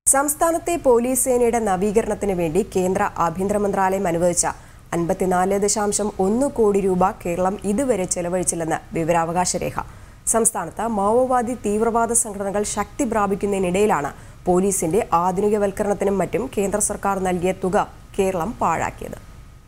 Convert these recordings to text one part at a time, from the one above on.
സംസ്ഥാനത്തെ പോലീസ് സേനയുടെ നവീകരണത്തിന് വേണ്ടി കേന്ദ്ര ആഭ്യന്തര മന്ത്രാലയം അനുവദിച്ച അൻപത്തിനാല് ദശാംശം ഒന്ന് കോടി രൂപ കേരളം ഇതുവരെ ചെലവഴിച്ചില്ലെന്ന് വിവരാവകാശ രേഖ സംസ്ഥാനത്ത് മാവോവാദി തീവ്രവാദ സംഘടനകൾ ശക്തി പ്രാപിക്കുന്നതിനിടയിലാണ് പോലീസിന്റെ ആധുനികവൽക്കരണത്തിനും മറ്റും കേന്ദ്ര സർക്കാർ നൽകിയ തുക കേരളം പാഴാക്കിയത്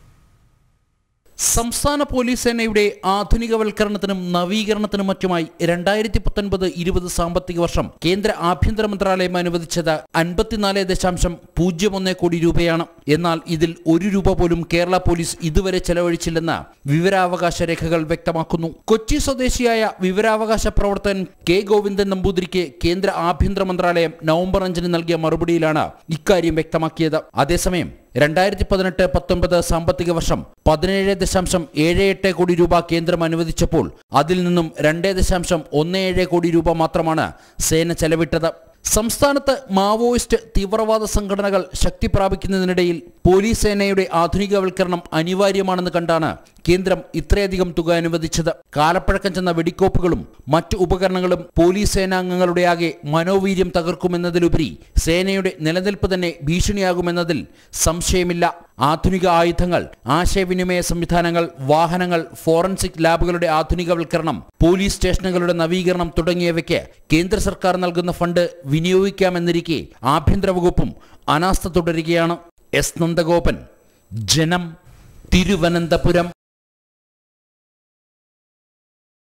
സംസ്ഥാന പോലീസ് സേനയുടെ ആധുനികവൽക്കരണത്തിനും നവീകരണത്തിനും മറ്റുമായി രണ്ടായിരത്തി പത്തൊൻപത് ഇരുപത് സാമ്പത്തിക വർഷം കേന്ദ്ര ആഭ്യന്തര മന്ത്രാലയം അനുവദിച്ചത് അൻപത്തിനാല് ദശാംശം പൂജ്യം ഒന്ന് കോടി രൂപയാണ് എന്നാൽ ഇതിൽ ഒരു രൂപ പോലും കേരള പോലീസ് ഇതുവരെ ചെലവഴിച്ചില്ലെന്ന് വിവരാവകാശ രേഖകൾ വ്യക്തമാക്കുന്നു കൊച്ചി സ്വദേശിയായ വിവരാവകാശ പ്രവർത്തകൻ കെ ഗോവിന്ദൻ നമ്പൂതിരിക്ക് കേന്ദ്ര ആഭ്യന്തര മന്ത്രാലയം നവംബർ അഞ്ചിന് നൽകിയ മറുപടിയിലാണ് ഇക്കാര്യം വ്യക്തമാക്കിയത് അതേസമയം രണ്ടായിരത്തി പതിനെട്ട് പത്തൊൻപത് സാമ്പത്തിക വർഷം പതിനേഴ് ദശാംശം ഏഴ് എട്ട് കോടി രൂപ കേന്ദ്രം അനുവദിച്ചപ്പോൾ അതിൽ നിന്നും രണ്ട് ദശാംശം ഒന്ന് ഏഴ് കോടി രൂപ മാത്രമാണ് സേന ചെലവിട്ടത് സംസ്ഥാനത്ത് മാവോയിസ്റ്റ് തീവ്രവാദ സംഘടനകൾ ശക്തി പ്രാപിക്കുന്നതിനിടയിൽ പോലീസ് സേനയുടെ ആധുനികവൽക്കരണം അനിവാര്യമാണെന്ന് കണ്ടാണ് കേന്ദ്രം ഇത്രയധികം തുക അനുവദിച്ചത് കാലപ്പഴക്കം ചെന്ന വെടിക്കോപ്പുകളും മറ്റു ഉപകരണങ്ങളും പോലീസ് സേനാംഗങ്ങളുടെ ആകെ മനോവീര്യം തകർക്കുമെന്നതിലുപരി സേനയുടെ നിലനിൽപ്പ് തന്നെ ഭീഷണിയാകുമെന്നതിൽ സംശയമില്ല ആധുനിക ആയുധങ്ങൾ ആശയവിനിമയ സംവിധാനങ്ങൾ വാഹനങ്ങൾ ഫോറൻസിക് ലാബുകളുടെ ആധുനികവൽക്കരണം പോലീസ് സ്റ്റേഷനുകളുടെ നവീകരണം തുടങ്ങിയവയ്ക്ക് കേന്ദ്ര സർക്കാർ നൽകുന്ന ഫണ്ട് വിനിയോഗിക്കാമെന്നിരിക്കെ ആഭ്യന്തര വകുപ്പും അനാസ്ഥ തുടരുകയാണ് എസ് നന്ദഗോപൻ ജനം തിരുവനന്തപുരം